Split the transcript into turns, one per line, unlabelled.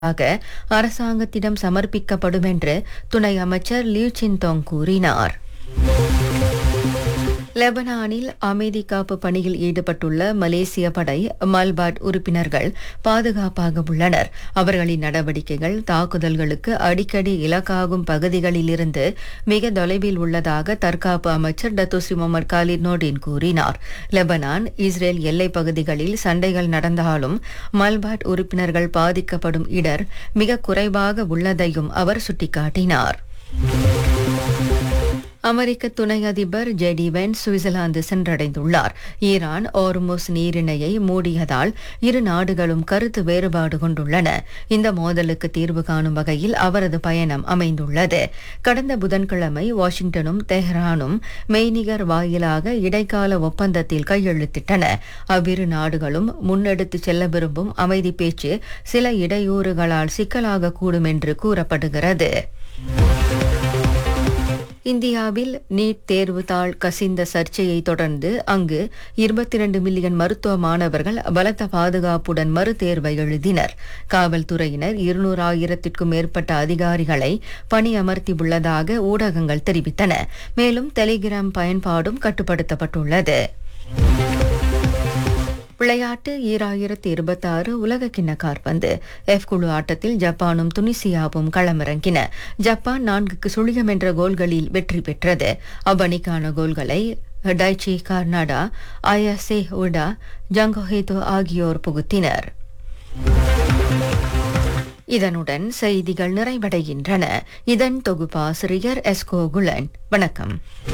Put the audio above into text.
ஆக அரசாங்கத்திடம் சமர்ப்பிக்கப்படும் என்று துணை அமைச்சர் லியூ சின்தோங் கூறினார் லெபனானில் அமைதி காப்பு பணியில் ஈடுபட்டுள்ள மலேசிய படை மல்பாட் உறுப்பினர்கள் பாதுகாப்பாக உள்ளனர் அவர்களின் நடவடிக்கைகள் தாக்குதல்களுக்கு அடிக்கடி இலக்காகும் பகுதிகளிலிருந்து மிக தொலைவில் உள்ளதாக தற்காப்பு அமைச்சர் டத்துஸ்ரீ முகமது காலித் நோடின் கூறினார் லெபனான் இஸ்ரேல் எல்லைப் பகுதிகளில் சண்டைகள் நடந்தாலும் மல்பாட் உறுப்பினர்கள் பாதிக்கப்படும் இடர் மிக குறைவாக உள்ளதையும் அவர் சுட்டிக்காட்டினார் அமெரிக்க துணை அதிபர் ஜெடி வென் சுவிட்சர்லாந்து சென்றடைந்துள்ளார் ஈரான் ஓர்முஸ் நீரிணையை மூடியதால் இரு நாடுகளும் கருத்து வேறுபாடு கொண்டுள்ளன இந்த மோதலுக்கு தீர்வு காணும் வகையில் அவரது பயணம் அமைந்துள்ளது கடந்த புதன்கிழமை வாஷிங்டனும் தெஹ்ரானும் மெய்நிகர் வாயிலாக இடைக்கால ஒப்பந்தத்தில் கையெழுத்திட்டன அவ்விரு நாடுகளும் முன்னெடுத்து செல்ல விரும்பும் அமைதி பேச்சு சில இடையூறுகளால் சிக்கலாக கூடும் என்று கூறப்படுகிறது இந்தியாவில் நீட் தேர்வு தாள் கசிந்த சர்ச்சையை தொடர்ந்து அங்கு இருபத்தி இரண்டு மில்லியன் மருத்துவ மாணவர்கள் பலத்த பாதுகாப்புடன் மறுதேர்வை எழுதினர் காவல்துறையினர் இருநூறாயிரத்திற்கும் மேற்பட்ட அதிகாரிகளை பணியமர்த்தியுள்ளதாக ஊடகங்கள் தெரிவித்தன மேலும் டெலிகிராம் பயன்பாடும் கட்டுப்படுத்தப்பட்டுள்ளது விளையாட்டு ஈராயிரத்தி இருபத்தாறு உலக கிண்ண காற்பந்து எஃப் குழு ஆட்டத்தில் ஜப்பானும் துனிசியாவும் களமிறங்கின ஜப்பான் நான்குக்கு சுழியம் என்ற கோல்களில் வெற்றி பெற்றது அவ்வணிக்கான கோல்களை டைச்சி கர்நாடா அயசே உடா ஜங்கோஹேதோ ஆகியோர் புகுத்தினர் இதனுடன் செய்திகள் நிறைவடைகின்றன இதன் தொகுப்பாசிரியர் எஸ்கோ குலன் வணக்கம்